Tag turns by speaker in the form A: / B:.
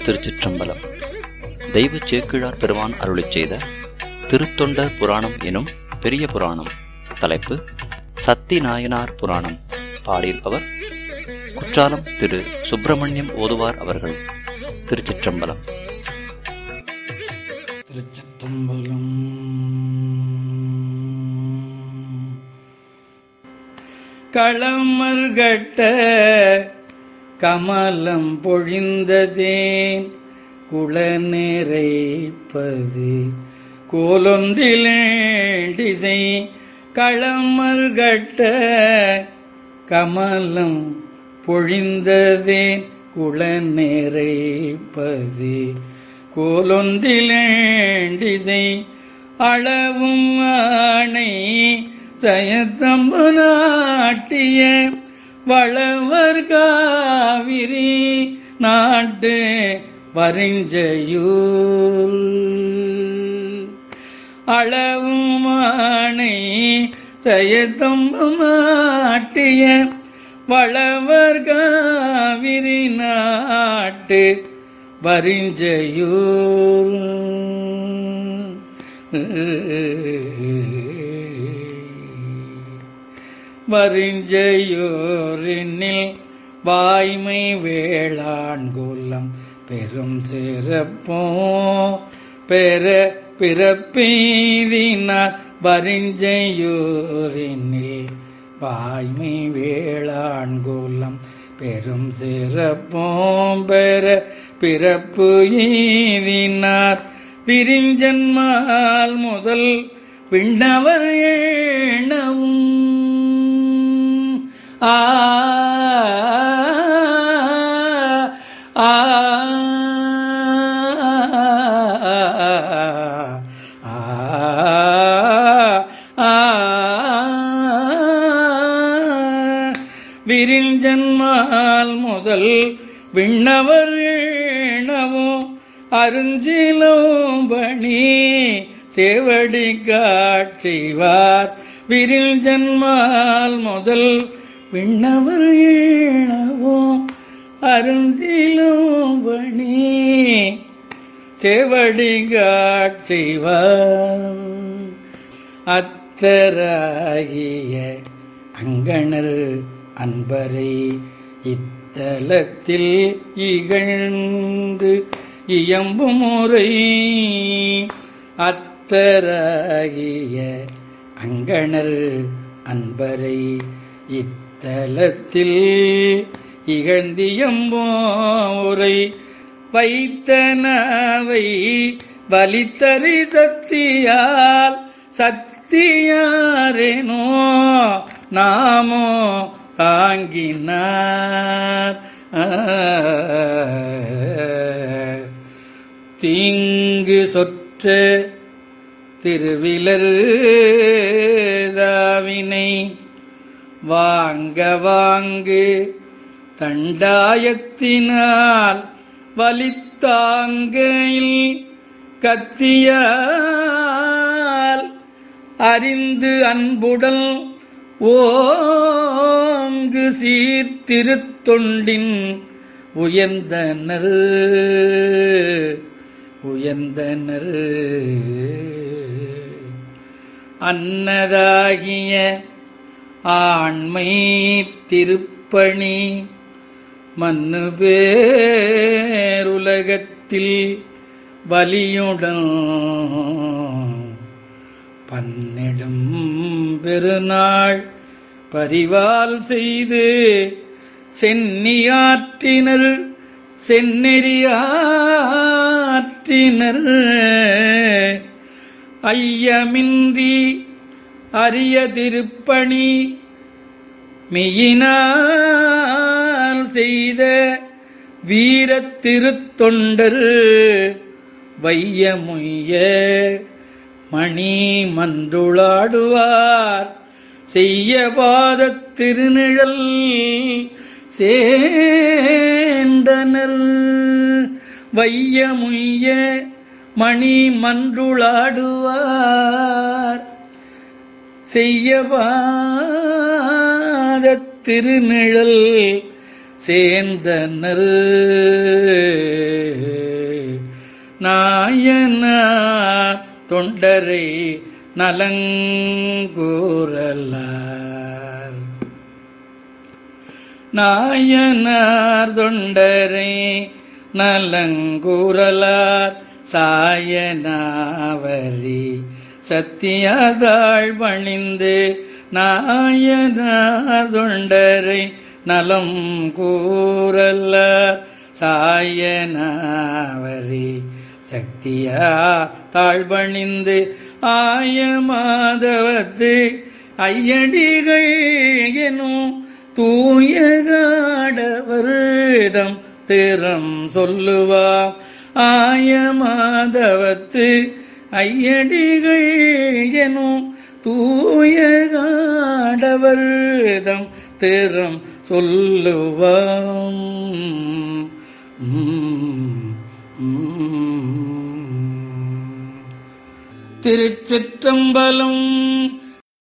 A: திருச்சிற்றம்பலம் தெய்வ சேக்கிழார் பெருமான் அருளிச் செய்த திருத்தொண்டர் புராணம் எனும் பெரிய புராணம் தலைப்பு சத்தி நாயனார் புராணம் பாடியிருப்பவர் குற்றாலம் திரு சுப்பிரமணியம் ஓதுவார் அவர்கள் திருச்சிற்றம்பலம்
B: திருச்சிற்றம்பலம் களமர்கட்ட கமலம் பொழிந்ததேன் குளநெறைப்பது கோலொன்றிலேண்டிசை களமர்கட்ட கமலம் பொழிந்ததேன் குளநெறைப்பது கோலொன்றிலேண்டிசை அளவும் ஆணை சயத்தம்பு நாட்டிய வளவர் காவிரி நாட்டு வரிஞ்சையூர் அளவும் ஆணை சயத்தம்பு நாட்டிய வளவர் காவிரி நாட்டு வரிஞ்சையூர் வரிஞ்சையூரினில் வாய்மை வேளாண் குலம் பெரும் சிறப்போ பெற பிறப்பெய்தினார் வரிஞ்சையூரினில் வாய்மை வேளாண் குலம் பெரும் சிறப்போம் பெற பிறப்பு எய்தினார் பிரிஞ்சன்மால் முதல் விண்ணவர் ஏணவும் ஆ ஆ விரிஞ்சன்மால் முதல் விண்ணவர் ஏணவோ அருஞ்சிலோம்பணி சேவடி காட்சிவார் விரிஞ்சன்மால் முதல் விண்ணவர் ஏணவோ அருந்திலோம்பணி சேவடி காட்சிவார் அத்தராகிய அங்கணர் அன்பரை இத்தலத்தில் இகழ்ந்து இயம்பு முறை அத்தராகிய அங்கணர் அன்பரை இத்தலத்தில் இகழ்ந்தியம்போரை வைத்தனவை வலித்தறி சக்தியால் சக்தியாரேனோ நாமோ தாங்கினார் தீங்கு சொற்ற திருவிலர் தாவினை வாங்க வாங்கு தண்டாயத்தினால் வலித்தாங்கையில் கத்தியால் அறிந்து அன்புடல் ஓங்கு சீர்திருத்தொண்டின் உயர்ந்தனர் உயர்ந்தனர் அன்னதாகிய ஆண்மை திருப்பணி மண்ணு பேருலகத்தில் வலியுடன் பன்னிடும் பெருநாள் பரிவால் செய்து சென்னியாற்றினர் செந்நெறியாற்றினர் ஐயமின்றி அரிய திருப்பணி மெய்யினால் செய்த வீரத் திருத்தொண்டர் வையமுய்ய மணி மன்றுளாடுவார் செய்ய பாதத் திருநிழல் சேந்தனர் வையமுய்ய மணி மன்றுளாடுவார் செய்யவாத திருநிழல் சேந்தனர் நாயனார் தொண்டரை நலங்கூறலார் நாயனார் தொண்டரை நலங்கூறலார் சாயனாவரி சத்தியதாள் பணிந்து நாயனார் தொண்டரை நலம் கூறலார் சாயனாவரி சக்தியா தாழ்பணிந்து ஆய மாதவத்து ஐயடிகள் எனும் தூயகாடவர்தம் திறம் சொல்லுவாம் ஆய மாதவத்து ஐயடிகள் எனும் தூயகாடவர்தம் திறம் சொல்லுவாம் திருச்சிற்றம்பலம்